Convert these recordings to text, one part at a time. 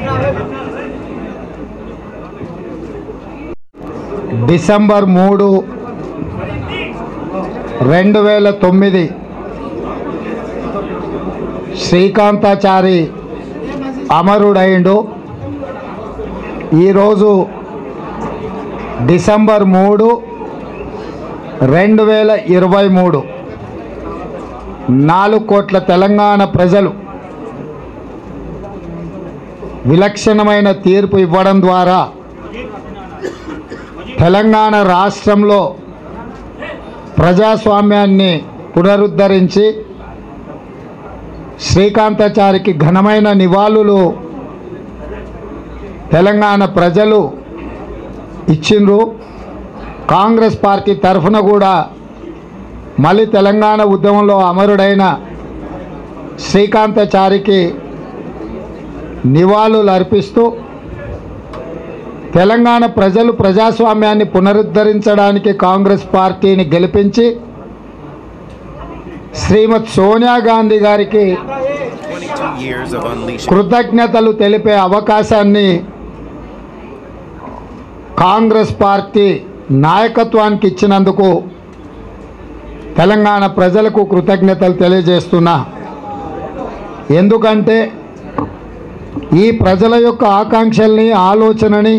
December మూడు రెండు వేల తొమ్మిది శ్రీకాంతాచారి అమరుడైండు ఈరోజు డిసెంబర్ మూడు రెండు వేల ఇరవై మూడు నాలుగు కోట్ల తెలంగాణ ప్రజలు విలక్షణమైన తీర్పు ఇవ్వడం ద్వారా తెలంగాణ రాష్ట్రంలో ప్రజాస్వామ్యాన్ని పునరుద్ధరించి శ్రీకాంతాచారికి ఘనమైన నివాళులు తెలంగాణ ప్రజలు ఇచ్చిండ్రు కాంగ్రెస్ పార్టీ తరఫున కూడా మళ్ళీ తెలంగాణ ఉద్యమంలో అమరుడైన శ్రీకాంతాచారికి నివాళులు అర్పిస్తూ తెలంగాణ ప్రజలు ప్రజాస్వామ్యాన్ని పునరుద్ధరించడానికి కాంగ్రెస్ పార్టీని గెలిపించి శ్రీమతి సోనియా గాంధీ గారికి 22 years of unleashing కృతజ్ఞతలు తెలిపే అవకాశాన్ని కాంగ్రెస్ పార్టీ నాయకత్వానికి ఇచ్చినందుకు తెలంగాణ ప్రజలకు కృతజ్ఞతలు తెలియజేస్తున్నా ఎందుకంటే ఈ ప్రజల యొక్క ఆకాంక్షల్ని ఆలోచనని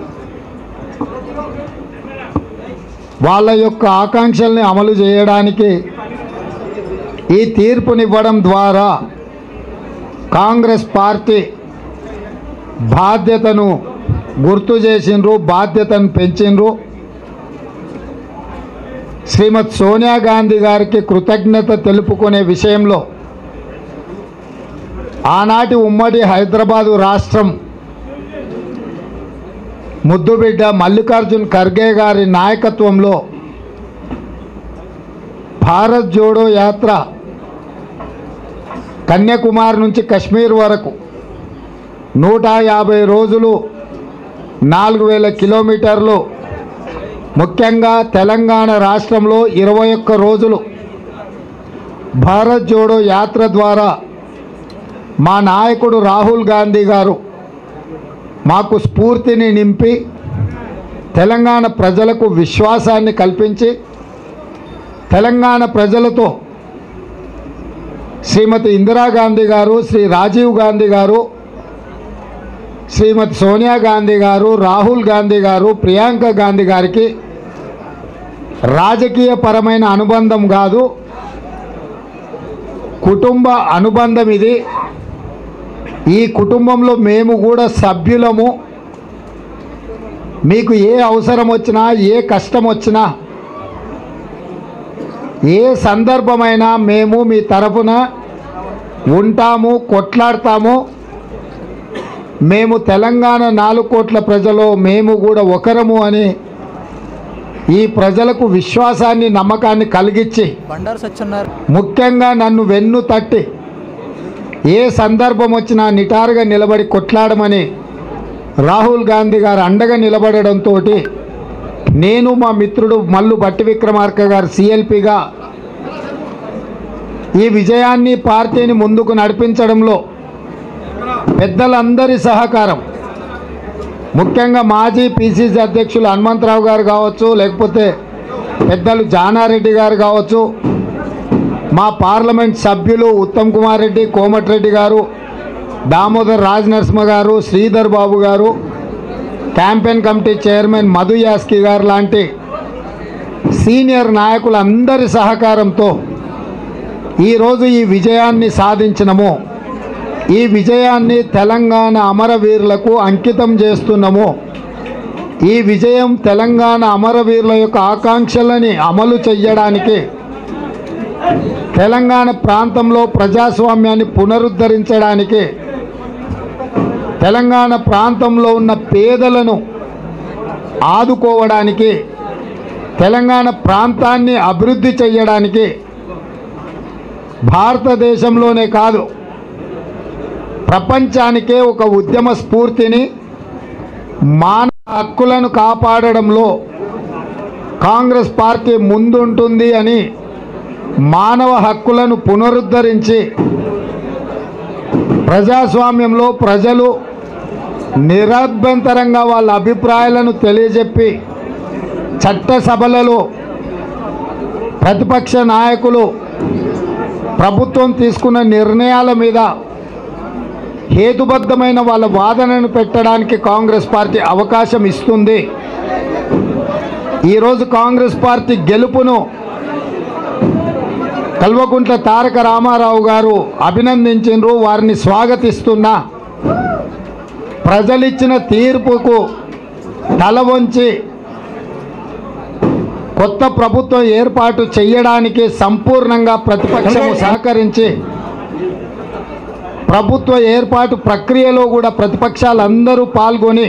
వాళ్ళ యొక్క ఆకాంక్షల్ని అమలు చేయడానికి ఈ తీర్పునివ్వడం ద్వారా కాంగ్రెస్ పార్టీ బాధ్యతను గుర్తు చేసిండ్రు బాధ్యతను పెంచిండ్రు శ్రీమతి సోనియా గాంధీ గారికి కృతజ్ఞత తెలుపుకునే విషయంలో ఆనాటి ఉమ్మడి హైదరాబాదు రాష్ట్రం ముద్దుబిడ్డ మల్లికార్జున్ ఖర్గే గారి నాయకత్వంలో భారత్ జోడో యాత్ర కన్యాకుమారి నుంచి కశ్మీర్ వరకు నూట యాభై రోజులు నాలుగు వేల కిలోమీటర్లు ముఖ్యంగా తెలంగాణ రాష్ట్రంలో ఇరవై ఒక్క రోజులు భారత్ జోడో యాత్ర ద్వారా మా నాయకుడు రాహుల్ గాంధీ గారు మాకు స్ఫూర్తిని నింపి తెలంగాణ ప్రజలకు విశ్వాసాన్ని కల్పించి తెలంగాణ ప్రజలతో శ్రీమతి ఇందిరాగాంధీ గారు శ్రీ రాజీవ్ గాంధీ గారు శ్రీమతి సోనియా గాంధీ గారు రాహుల్ గాంధీ గారు ప్రియాంక గాంధీ గారికి రాజకీయ పరమైన అనుబంధం కాదు కుటుంబ అనుబంధం ఇది ఈ కుటుంబంలో మేము కూడా సభ్యులము మీకు ఏ అవసరం వచ్చినా ఏ కష్టం వచ్చినా ఏ సందర్భమైనా మేము మీ తరపున ఉంటాము కొట్లాడతాము మేము తెలంగాణ నాలుగు కోట్ల ప్రజలు మేము కూడా ఒకరము అని ఈ ప్రజలకు విశ్వాసాన్ని నమ్మకాన్ని కలిగించి బండారు సత్యన్నారు ముఖ్యంగా నన్ను వెన్ను తట్టి ఏ సందర్భం వచ్చినా నిటారుగా నిలబడి కొట్లాడమని రాహుల్ గాంధీ గారు అండగా నిలబడడంతో నేను మా మిత్రుడు మల్లు బట్టి విక్రమార్క గారు సిఎల్పిగా ఈ విజయాన్ని పార్టీని ముందుకు నడిపించడంలో పెద్దలందరి సహకారం ముఖ్యంగా మాజీ పిసిసి అధ్యక్షులు హనుమంతరావు గారు కావచ్చు లేకపోతే పెద్దలు జానారెడ్డి గారు కావచ్చు మా పార్లమెంట్ సభ్యులు ఉత్తమ్ కుమార్ రెడ్డి కోమటిరెడ్డి గారు దామోదర్ రాజ్ నరసింహ గారు శ్రీధర్ బాబు గారు campaign committee chairman Madhu Yaskhi గారు లాంటి సీనియర్ నాయకులందరి సహకారంతో ఈరోజు ఈ విజయాన్ని సాధించినము ఈ విజయాన్ని తెలంగాణ అమరవీరులకు అంకితం చేస్తున్నాము ఈ విజయం తెలంగాణ అమరవీరుల యొక్క ఆకాంక్షలని అమలు చెయ్యడానికి తెలంగాణ ప్రాంతంలో ప్రజాస్వామ్యాన్ని పునరుద్ధరించడానికి తెలంగాణ ప్రాంతంలో ఉన్న పేదలను ఆదుకోవడానికి తెలంగాణ ప్రాంతాన్ని అభివృద్ధి చేయడానికి భారతదేశంలోనే కాదు ప్రపంచానికే ఒక ఉద్యమ స్ఫూర్తిని మానవ హక్కులను కాపాడడంలో కాంగ్రెస్ పార్టీ ముందుంటుంది అని మానవ హక్కులను పునరుద్ధరించి ప్రజాస్వామ్యంలో ప్రజలు నిరభ్యంతరంగా వాళ్ళ అభిప్రాయాలను తెలియజెప్పి చట్టసభలలో ప్రతిపక్ష నాయకులు ప్రభుత్వం తీసుకున్న నిర్ణయాల మీద హేతుబద్ధమైన వాళ్ళ వాదనను పెట్టడానికి కాంగ్రెస్ పార్టీ అవకాశం ఇస్తుంది ఈరోజు కాంగ్రెస్ పార్టీ గెలుపును కల్వకుంట్ల తారక రామారావు గారు అభినందించిండ్రు వారిని స్వాగతిస్తున్నా ప్రజలిచ్చిన తీర్పుకు తల వంచి కొత్త ప్రభుత్వం ఏర్పాటు చేయడానికి సంపూర్ణంగా ప్రతిపక్షము సహకరించి ప్రభుత్వ ఏర్పాటు ప్రక్రియలో కూడా ప్రతిపక్షాలందరూ పాల్గొని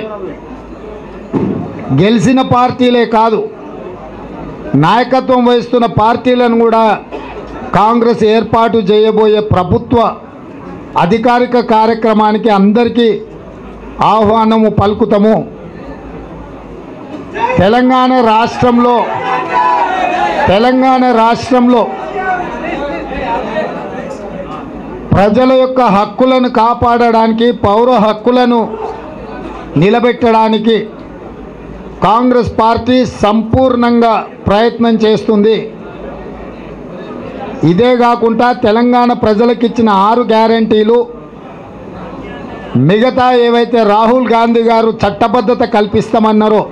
గెలిచిన పార్టీలే కాదు నాయకత్వం వహిస్తున్న పార్టీలను కూడా కాంగ్రెస్ ఏర్పాటు చేయబోయే ప్రభుత్వ అధికారిక కార్యక్రమానికి అందరికీ ఆహ్వానము పలుకుతాము తెలంగాణ రాష్ట్రంలో తెలంగాణ రాష్ట్రంలో ప్రజల యొక్క హక్కులను కాపాడడానికి పౌర హక్కులను నిలబెట్టడానికి కాంగ్రెస్ పార్టీ సంపూర్ణంగా ప్రయత్నం చేస్తుంది ఇదే కాకుండా తెలంగాణ ప్రజలకు ఇచ్చిన ఆరు గ్యారంటీలు మిగతా ఏవైతే రాహుల్ గాంధీ గారు చట్టబద్ధత కల్పిస్తామన్నారో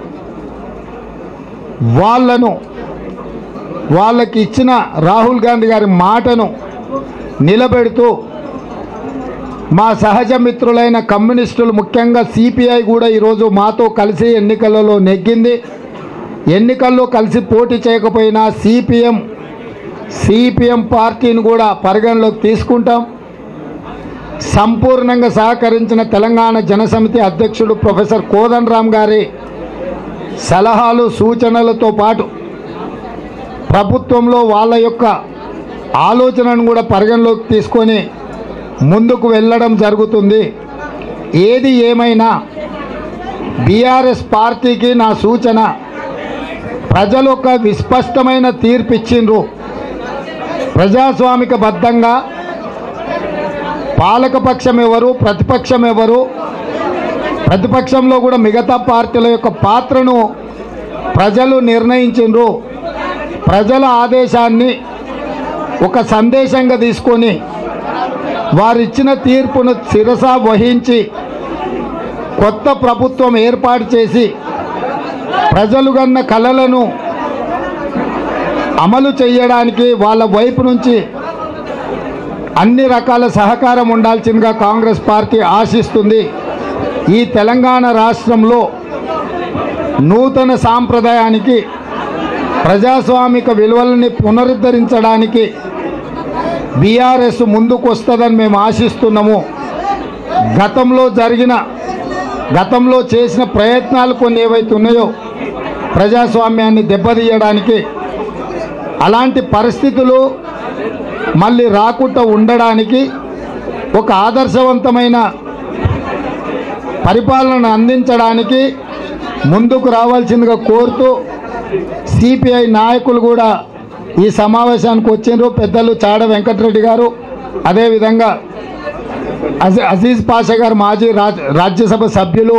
వాళ్ళను వాళ్ళకి ఇచ్చిన రాహుల్ గాంధీ గారి మాటను నిలబెడుతూ మా సహజ మిత్రులైన కమ్యూనిస్టులు ముఖ్యంగా సిపిఐ కూడా ఈరోజు మాతో కలిసి ఎన్నికలలో నెగ్గింది ఎన్నికల్లో కలిసి పోటీ చేయకపోయినా సిపిఎం సిపిఎం పార్టీని కూడా పరిగణలోకి తీసుకుంటాం సంపూర్ణంగా సహకరించిన తెలంగాణ జనసమితి అధ్యక్షుడు ప్రొఫెసర్ కోదన్ రామ్ గారి సలహాలు సూచనలతో పాటు ప్రభుత్వంలో వాళ్ళ యొక్క ఆలోచనను కూడా పరిగణలోకి తీసుకొని ముందుకు వెళ్ళడం జరుగుతుంది ఏది ఏమైనా బీఆర్ఎస్ పార్టీకి నా సూచన ప్రజలు ఒక విస్పష్టమైన తీర్పు ఇచ్చిండ్రు ప్రజాస్వామిక బద్ధంగా పాలకపక్షం ఎవరు ప్రతిపక్షం ఎవరు ప్రతిపక్షంలో కూడా మిగతా పార్టీల యొక్క పాత్రను ప్రజలు నిర్ణయించిండ్రు ప్రజల ఆదేశాన్ని ఒక సందేశంగా తీసుకొని వారిచ్చిన తీర్పును శిరస వహించి కొత్త ప్రభుత్వం ఏర్పాటు చేసి ప్రజలు కన్న కలలను అమలు చేయడానికి వాళ్ళ వైపు నుంచి అన్ని రకాల సహకారం ఉండాల్సిందిగా కాంగ్రెస్ పార్టీ ఆశిస్తుంది ఈ తెలంగాణ రాష్ట్రంలో నూతన సాంప్రదాయానికి ప్రజాస్వామిక విలువలని పునరుద్ధరించడానికి బీఆర్ఎస్ ముందుకు వస్తుందని మేము ఆశిస్తున్నాము గతంలో జరిగిన గతంలో చేసిన ప్రయత్నాలు కొన్ని ఏవైతే ఉన్నాయో ప్రజాస్వామ్యాన్ని దెబ్బతీయడానికి అలాంటి పరిస్థితులు మళ్ళీ రాకుండా ఉండడానికి ఒక ఆదర్శవంతమైన పరిపాలన అందించడానికి ముందుకు రావాల్సిందిగా కోరుతూ సిపిఐ నాయకులు కూడా ఈ సమావేశానికి వచ్చిండ్రు పెద్దలు చాడ వెంకటరెడ్డి గారు అదేవిధంగా అజీ అజీజ్ పాషా గారు మాజీ రాజ్ రాజ్యసభ సభ్యులు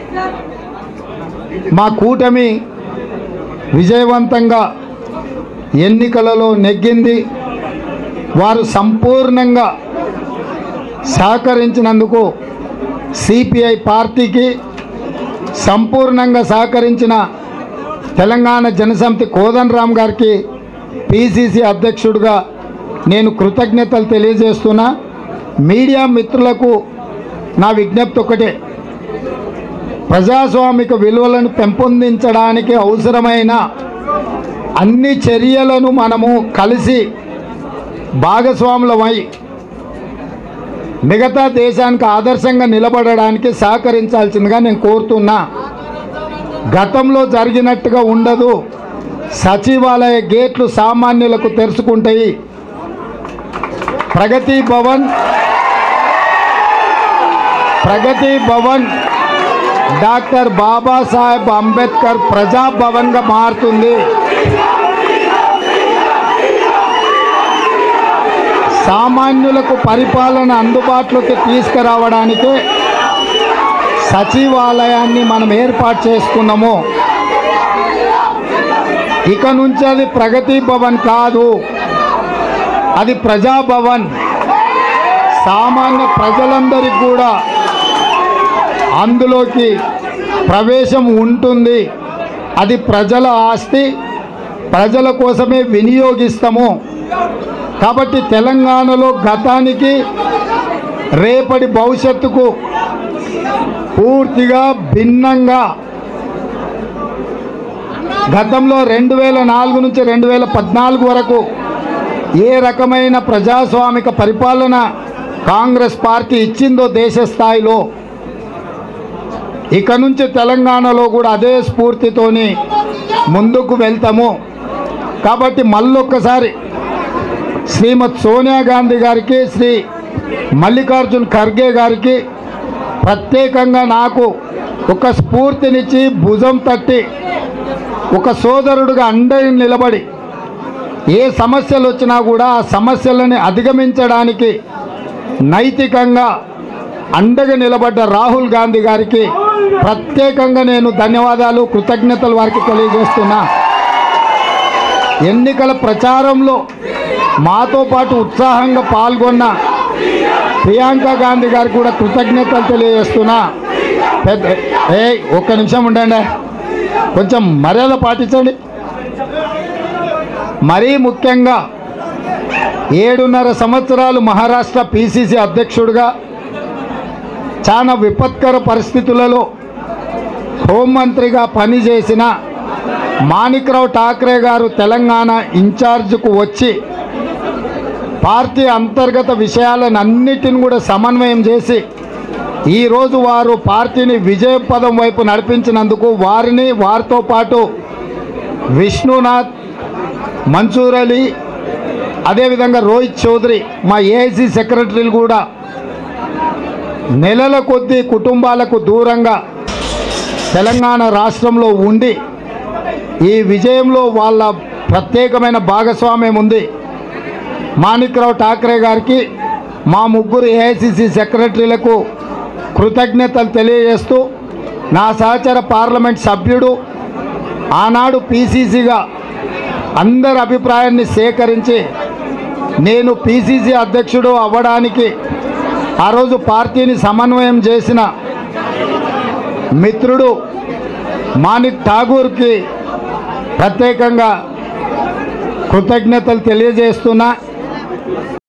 మా కూటమి విజయవంతంగా ఎన్నికలలో నెగ్గింది వారు సంపూర్ణంగా సహకరించినందుకు సిపిఐ పార్టీకి సంపూర్ణంగా సహకరించిన తెలంగాణ జనసమితి కోదన్ రామ్ గారికి పిసిసి అధ్యక్షుడిగా నేను కృతజ్ఞతలు తెలియజేస్తున్నా మీడియా మిత్రులకు నా విజ్ఞప్తి ఒకటే ప్రజాస్వామిక విలువలను పెంపొందించడానికి అవసరమైన అన్ని చర్యలను మనము కలిసి భాగస్వాములమై మిగతా దేశానికి ఆదర్శంగా నిలబడడానికి సహకరించాల్సిందిగా నేను కోరుతున్నా గతంలో జరిగినట్టుగా ఉండదు సచివాలయ గేట్లు సామాన్యులకు తెరుచుకుంటాయి ప్రగతి భవన్ ప్రగతి భవన్ డాక్టర్ బాబాసాహెబ్ అంబేద్కర్ ప్రజాభవన్గా మారుతుంది సామాన్యులకు పరిపాలన అందుబాటులోకి తీసుకురావడానికి సచివాలయాన్ని మనం ఏర్పాటు చేసుకున్నామో ఇక నుంచి అది ప్రగతి భవన్ కాదు అది ప్రజాభవన్ సామాన్య ప్రజలందరికీ కూడా అందులోకి ప్రవేశం ఉంటుంది అది ప్రజల ఆస్తి ప్రజల కోసమే వినియోగిస్తాము కాబట్టి తెలంగాణలో గతానికి రేపటి భవిష్యత్తుకు పూర్తిగా భిన్నంగా గతంలో రెండు వేల నాలుగు నుంచి రెండు వేల పద్నాలుగు వరకు ఏ రకమైన ప్రజాస్వామిక పరిపాలన కాంగ్రెస్ పార్టీ ఇచ్చిందో దేశ స్థాయిలో ఇక నుంచి తెలంగాణలో కూడా అదే స్ఫూర్తితోని ముందుకు వెళ్తాము కాబట్టి మళ్ళొక్కసారి శ్రీమతి సోనియా గాంధీ గారికి శ్రీ మల్లికార్జున్ ఖర్గే గారికి ప్రత్యేకంగా నాకు ఒక స్ఫూర్తినిచ్చి భుజం తట్టి ఒక సోదరుడుగా అండగా నిలబడి ఏ సమస్యలు వచ్చినా కూడా ఆ సమస్యలని అధిగమించడానికి నైతికంగా అండగా నిలబడ్డ రాహుల్ గాంధీ గారికి ప్రత్యేకంగా నేను ధన్యవాదాలు కృతజ్ఞతలు వారికి తెలియజేస్తున్నా ఎన్నికల ప్రచారంలో మాతో పాటు ఉత్సాహంగా పాల్గొన్న ప్రియాంక గాంధీ గారికి కూడా కృతజ్ఞతలు తెలియజేస్తున్నా పెద్ద ఏ ఒక్క నిమిషం ఉండండి కొంచెం మర్యాద పాటించండి మరీ ముఖ్యంగా ఏడున్నర సంవత్సరాలు మహారాష్ట్ర పిసిసి అధ్యక్షుడిగా చాలా విపత్కర పరిస్థితులలో హోంమంత్రిగా పనిచేసిన మాణిక్రావు ఠాక్రే గారు తెలంగాణ ఇన్ఛార్జ్కు వచ్చి పార్టీ అంతర్గత విషయాలను అన్నిటిని కూడా సమన్వయం చేసి ఈరోజు వారు పార్టీని విజయ పదం వైపు నడిపించినందుకు వారిని వారితో పాటు విష్ణునాథ్ మన్సూర్ అలీ అదేవిధంగా రోహిత్ చౌదరి మా ఏఐసి సెక్రటరీలు కూడా నెలల కొద్దీ కుటుంబాలకు దూరంగా తెలంగాణ రాష్ట్రంలో ఉండి ఈ విజయంలో వాళ్ళ ప్రత్యేకమైన భాగస్వామ్యం ఉంది మాణిక్రావు ఠాక్రే గారికి మా ముగ్గురు ఏఐసిసి సెక్రటరీలకు కృతజ్ఞతలు తెలియజేస్తూ నా సహచర పార్లమెంట్ సభ్యుడు ఆనాడు పీసీసీగా అందరి అభిప్రాయాన్ని సేకరించి నేను పీసీసీ అధ్యక్షుడు అవ్వడానికి ఆ రోజు పార్టీని సమన్వయం చేసిన మిత్రుడు మాణిక్ ఠాగూర్కి ప్రత్యేకంగా కృతజ్ఞతలు తెలియజేస్తున్నా